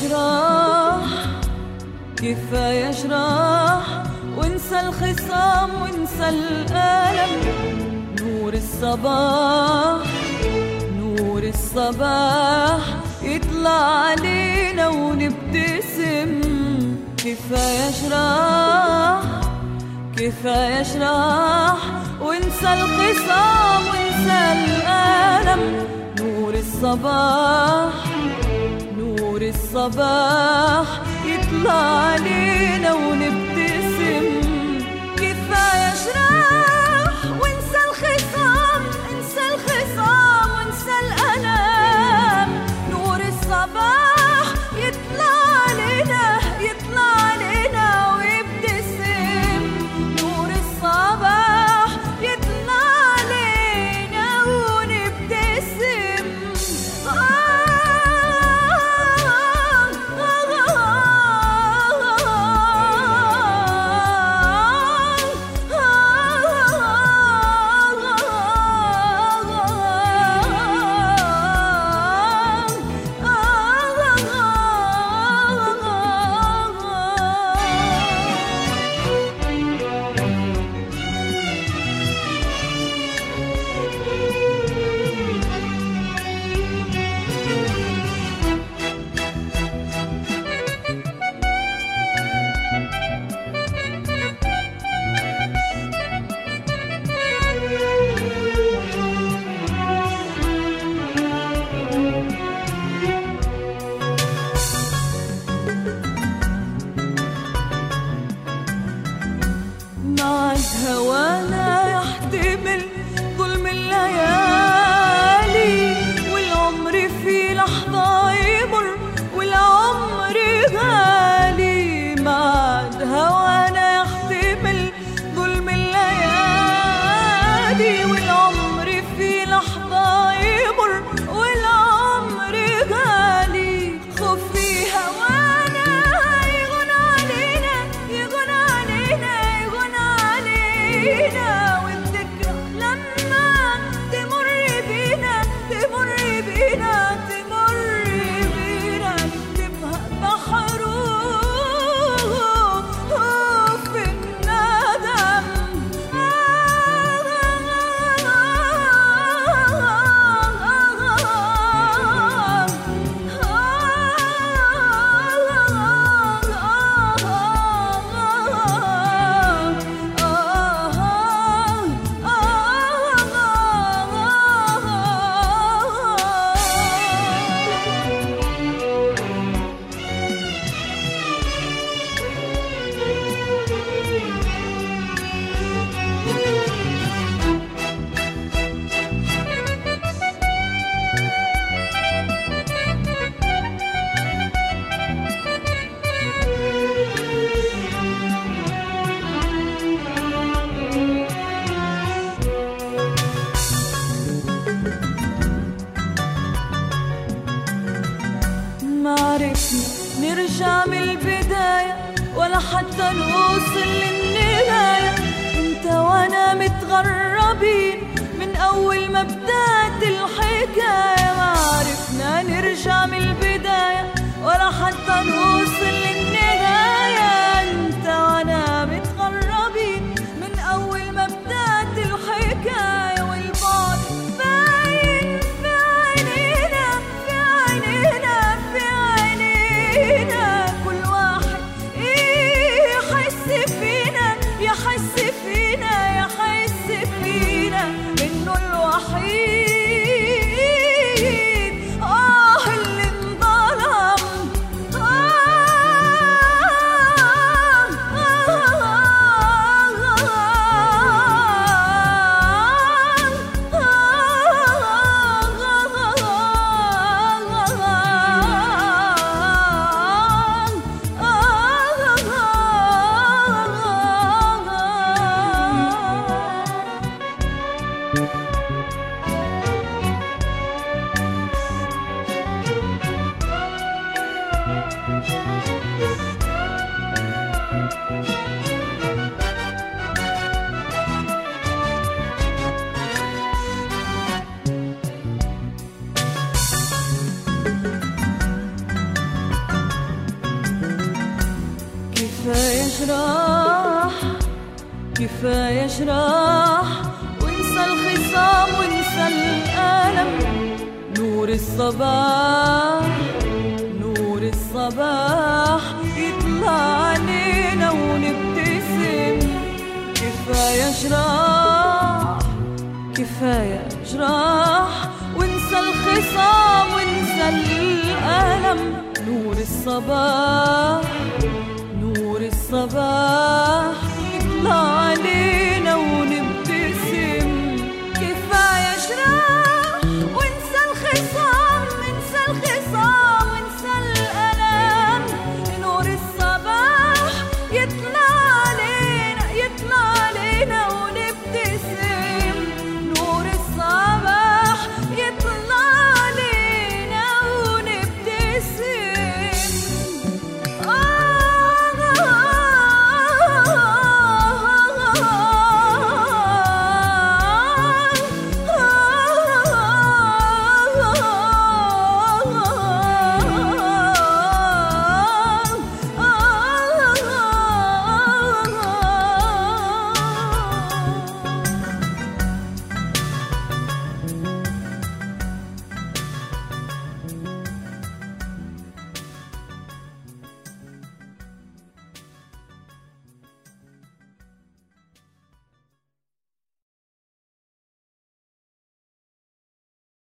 جراح كفاية جراح وانسى الخصام وانسى الألم نور الصباح نور الصباح يطلع علينا ونبتسم كفاية جراح كفاية جراح وانسى الخصام وانسى الألم نور الصباح نور الصباح يطلع علينا ونبتسم كفاية جراح وانسى الخصام انسى الخصام وانسى الألم نور الصباح يطلع علينا يطلع علينا ويبتسم نور الصباح يطلع علينا ونبتسم معك هوانا يحتمل ظلم الليالي والعمر في لحظة يمر والعمر غالي معك هوانا يحتمل ظلم الليالي والعمر في لحظة يمر والعمر غالي خوفي هوانا يغنى علينا يغنى علينا يغنى علينا والذكرى لما تمر بينا تمر بينا تمر بينا نكتبها بحروف الندم ما عرفنا نرجع من البداية ولا حتى نوصل للنهاية انت وانا متغربين من اول ما بدأت الحكاية ما عرفنا نرجع من البداية ولا حتى نوصل للنهاية انت وانا متغربين من اول ما بدأت الحكاية والبعد باين في عينينا في عينينا في عينينا كل واحد يحس فينا يحس فينا يحس فينا انه الوحيد اه اللي انظلم آه كفاية جراح وانسى الخصام وانسى الألم نور الصباح نور الصباح يطلع علينا ونبتسم كفاية جراح كفاية جراح وانسى الخصام وانسى الألم نور الصباح نور الصباح